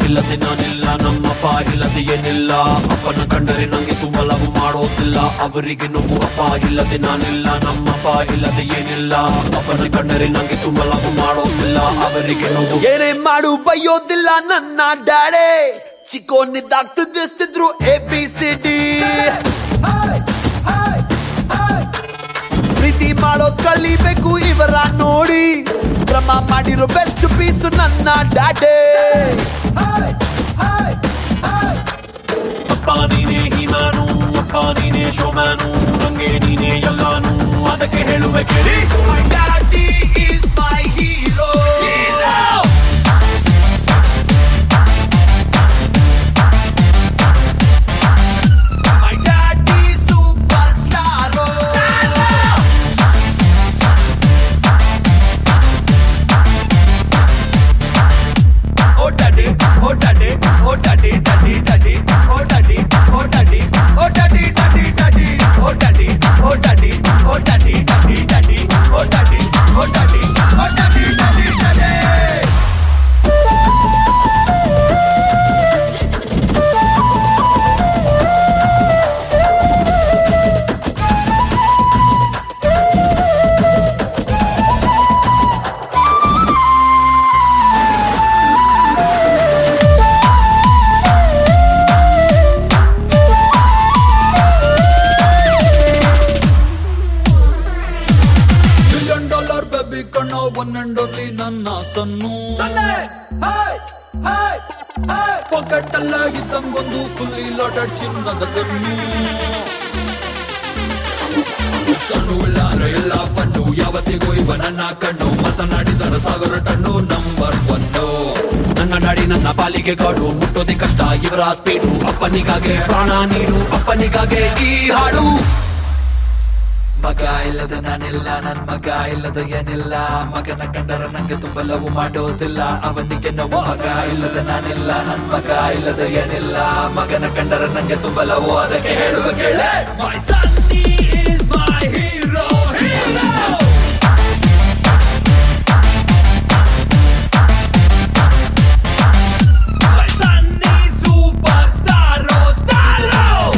ಇಲ್ಲದೆ ನಾನಿಲ್ಲ ನಮ್ಮಪ್ಪ ಇಲ್ಲದೆ ಏನಿಲ್ಲ ಅಪ್ಪನ ಕಂಡರೆ ನಂಗೆ ತುಂಬ ಲವ್ ಮಾಡೋದಿಲ್ಲ ಅವರಿಗೆ ನೋವು ಅಪ್ಪ ಇಲ್ಲದೆ ನಾನಿಲ್ಲ ನಮ್ಮಪ್ಪ ಇಲ್ಲದೆ ಏನಿಲ್ಲ ಅಪ್ಪನ ಕಂಡರೆ ನಂಗೆ ತುಂಬ ಲವ್ ಮಾಡೋದಿಲ್ಲ ಅವರಿಗೆ ನೋವು ಏನೇ ಮಾಡು ಬೈಯೋದಿಲ್ಲ ನನ್ನ ಡ್ಯಾಡೆ ಚಿಕ್ಕೋನಿದ್ದಾಗ ತಿದ್ದಿಸ್ತಿದ್ರು ಎ ಬಿ ಸಿ ಡಿ ಪ್ರೀತಿ ಮಾಡೋದ್ ಕಲಿಬೇಕು ಇವರ ನೋಡಿ ಕ್ರಮ ಮಾಡಿರೋ ಬೆಸ್ಟ್ ಪೀಸು ನನ್ನ ಡ್ಯಾಡೆ ಅಪ್ಪ ನೀನೇ ಹೀಮಾನು ಅಪ್ಪ ನೀನೇ ಶೋಮ್ಯಾನು ನಂಗೆ ನೀನೇ ಎಲ್ಲಾನು ಅದಕ್ಕೆ ಹೇಳುವೆ ಕೇಳಿ My daddy is my hero. My daddy superstar. Oh daddy, oh daddy, oh daddy, daddy, daddy, oh daddy, oh daddy, oh daddy, daddy, daddy, oh daddy, oh daddy, oh daddy, daddy, daddy, oh daddy, oh daddy, oh daddy, daddy, daddy. Billion dollar baby ಕಣ್ಣ one and only ನನ್ನ son pocket ಅಲ್ಲಾಗಿದ್ದಂಗೊಂದು fully loaded ಚಿನ್ನದ ಕಣ್ಣು ಸಣ್ಣ ಇಲ್ಲ ಎಲ್ಲ fund ಯಾವತ್ತಿಗೂ ಇವ ನನ್ನ ಕಣ್ಣು ಮಾತನಾಡಿದರ ಸಾವಿರ ಟಣ್ಣು ನಂಬರ್ ಒನ್ನು ನನ್ನ ನಾಡಿ ನನ್ನ ಪಾಲಿಗೆ ಗಾಡು ಮುಟ್ಟೋದೆ ಕಷ್ಟ ಇವರ ಸ್ಪೀಡು ಅಪ್ಪನಿಗಾಗೆ ಪ್ರಾಣ ನೀಡು ಅಪ್ಪನಿಗಾಗೆ ಈ ಹಾಡು ಮಗ ಇಲ್ಲದ ನಾನಿಲ್ಲ ನನ್ ಮಗ ಇಲ್ಲದ ಏನಿಲ್ಲ ಮಗನ ಕಂಡರ ನಂಗೆ ತುಂಬ ಲವ್ ಮಾಡೋದಿಲ್ಲ ಅವನಿಗೆ ನೋವು ಮಗ ಇಲ್ಲದ ನಾನಿಲ್ಲ ನನ್ ಮಗ ಇಲ್ಲದ ಏನಿಲ್ಲ ಮಗನ ಕಂಡರ ನಂಗೆ ತುಂಬ ಲವ್ ಅದಕ್ಕೆ ಹೇಳುವ ಕೇಳೆ ಮೈ ಸನ್ನಿ is my hero, hero. My Sunny superstar, oh, star, oh.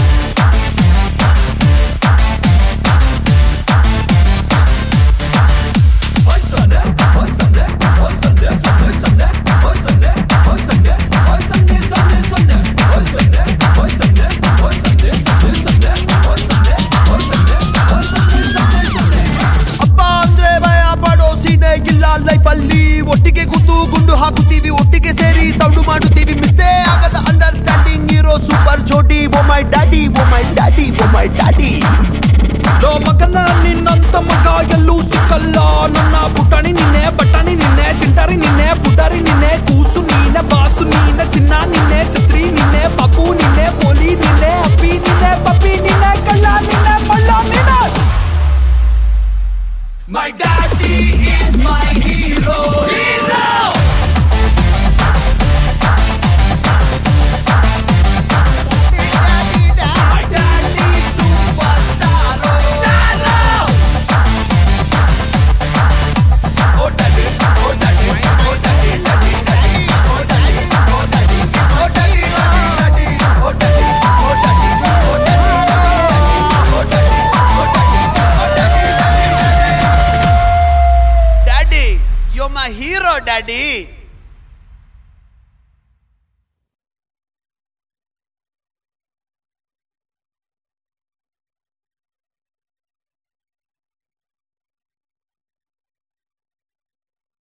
Oi Sunday, oi Sunday, oi Sunday, Sunday, Sunday, oi Sunday, oi Sunday, oi Sunday, Sunday, Sunday, oi Sunday, oi Sunday, oi Sunday, Sunday, Sunday, oi Sunday, oi Sunday, oi Sunday, Sunday, Sunday. ಅಪ್ಪ ಅಂದ್ರೆ ಭಯ ಪಡೋ ಸೀನೆ ಇಲ್ಲ life ಅಲ್ಲಿ ಒಟ್ಟಿಗೆ ಕೂತು ಗುಂಡು ಹಾಕುತ್ತೀವಿ ಒಟ್ಟಿಗೆ ಸೇರಿ ಸೌಂಡು ಮಾಡುತ್ತೀವಿ ಮಿಸ್ಸೇ ಆಗದ ಅಂಡರ್ಸ್ಟ್ಯಾಂಡಿಂಗ್ ಇರೋ ಸೂಪರ್ ಜೋಡಿ oh my daddy oh my daddy oh my daddy ಲೋ ಮಗನ ನಿನ್ನಂತ ಮಗ ಎಲ್ಲೂ ಸಿಕ್ಕಲ್ಲ ನನ್ನ ಪುಟಾಣಿ ನಿನ್ನೆ ಬಟಾಣಿ ನಿನ್ನೆ ಚಿಂಟಾರಿ ನಿನ್ನೆ ಪುಟಾರಿ ನಿನ್ನೆ ಕೂಸು ನೀನೆ ಬಾಸು ನೀನೆ ಚಿನ್ನ ನಿನ್ನೆ ಛತ್ರಿ ನಿನ್ನೆ ಪಪ್ಪು ನಿನ್ನೆ ಪೋಲಿ ನಿನ್ನೆ ಅಪ್ಪಿ ನಿನ್ನೆ ಪಪ್ಪಿ ನಿನ್ನೆ ಕಳ್ಳ ನಿನ್ನೆ ಮಳ್ಳ ನಿನ್ನೆ my daddy is my hero My daddy superstar. Oh daddy, oh daddy, oh daddy, daddy, daddy, oh daddy, oh daddy, oh daddy, daddy, daddy, oh daddy, oh daddy, oh daddy, oh daddy, oh daddy, oh daddy, daddy, daddy. Daddy, you're my hero, daddy.